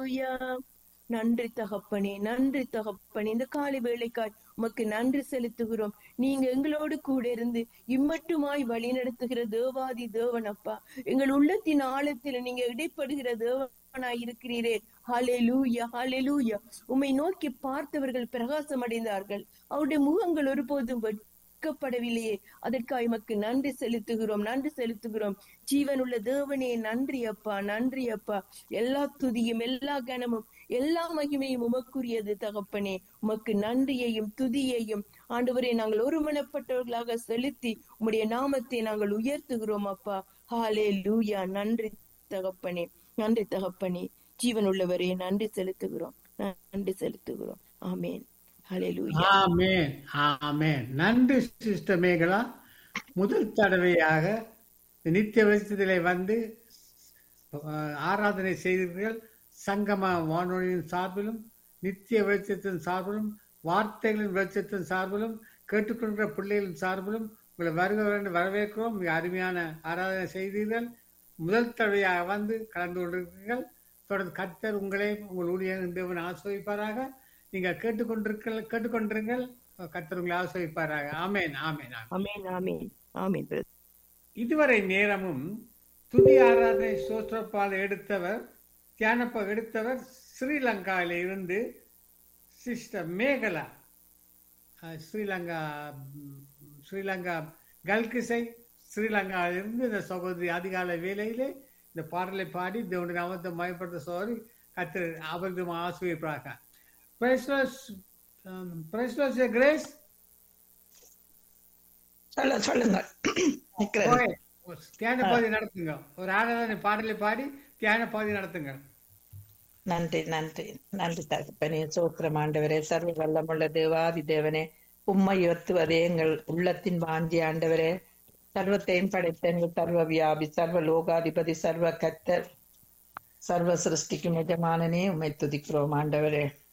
ஹalleluya நன்றி தகப்பனே நன்றி தகப்பனே இந்த காலை வேளைக்காய் உமக்கு நன்றி செலுத்துகிறோம் நீங்க எங்களோடு கூட இருந்து இம்மட்டுமாய் வழி நடத்துகிற தேவாதி தேவன் அப்பா எங்கள் உள்ளத்தின் ஆழத்தில் நீங்க இடைப்படுகிற தேவனாய் இருக்கிறீரே ஹாலே லூயா ஹாலே லூயா உம்மை நோக்கி பார்த்தவர்கள் பிரகாசம் அடைந்தார்கள் அவருடைய முகங்கள் ஒருபோதும் வெட்கப்படவில்லையே அதற்காக எமக்கு நன்றி செலுத்துகிறோம் நன்றி செலுத்துகிறோம் ஜீவனுள்ள தேவனே நன்றி அப்பா நன்றி அப்பா எல்லா துதியும் எல்லா கனமும் எல்லா மகிமையும் உமக்குரியது தகப்பனே உமக்கு நன்றியையும் துதியையும் ஆண்டவரே நாங்கள் ஒருமனப்பட்டவர்களாக செலுத்தி உம்முடைய நாமத்தை நாங்கள் உயர்த்துகிறோம் அப்பா ஹாலே லூயா நன்றி தகப்பனே நன்றி தகப்பனே ஜீவனுள்ளவரே நன்றி செலுத்துகிறோம் நன்றி செலுத்துகிறோம் ஆமேன் ஹலே லூயா ஆமென் ஆமென் நன்றி சிஸ்டர் மேகலா முதல் தடவையாக நித்திய வெளிச்சத்திலே வந்து அஹ், ஆராதனை செய்தீர்கள் சங்கம வானொலியின் சார்பிலும் நித்திய வெளிச்சத்தின் சார்பிலும் வார்த்தைகளின் வெளிச்சத்தின் சார்பிலும் கேட்டுக்கொண்ட பிள்ளைகளின் சார்பிலும் உங்களை வருக வேண்டும் வரவேற்கிறோம் மிக அருமையான ஆராதனை செய்தீர்கள் முதல் தடவையாக வந்து கலந்து கொண்டிருக்கிறீர்கள் தொடர்ந்து கர்த்தர் உங்களை உங்கள் ஊழியர் தேவன் ஆசிரியப்பாராக நீங்கள் கேட்டுக்கொண்டிருக்க கேட்டுக்கொண்டிருங்கள் கர்த்தர் உங்களை ஆசிரியப்பாராக ஆமென் ஆமென் ஆமென் ஆமேன் ஆமேன் ஆமேன் brother. இதுவரை நேரமும் துதி ஆராதனை சோத்திரப்பால் எடுத்தவர் தியானப்ப எடுத்தவர் ஸ்ரீலங்காவில இருந்து சிஸ்டர் மேகலா அஹ், ஸ்ரீலங்கா ம், ஸ்ரீலங்கா கல்கிசை ஸ்ரீலங்காவிலிருந்து இந்த சகோதரி அதிகாலை வேலையிலே இந்த பாடலை பாடி தேவனுடைய நாமத்தை மயப்படுத்த சோதரி கத்திர அபரிதம் ஆசிரியப்பாக கிரேஸ் சொல்ல சொல்லுங்க நிக்கிறேன். ஓகே. ஒரு தியான பகுதி நடத்துங்க ஒரு ஆராதனை பாடலை பாடி தியான பகுதி நடத்துங்க நன்றி நன்றி நன்றி தகப்பனே சோத்திரம் ஆண்டவரே சர்வ வல்லமுள்ள தேவாதி தேவனே உம்மை உயர்த்துவதே எங்கள் உள்ளத்தின் வாஞ்சி ஆண்டவரே சர்வத்தையும் படைத்த எங்கள் சர்வ வியாபி சர்வ லோகாதிபதி சர்வ கத்தர் சர்வ சிருஷ்டிக்கும் எஜமானனே உம்மை துதிக்கிறோம் ஆண்டவரே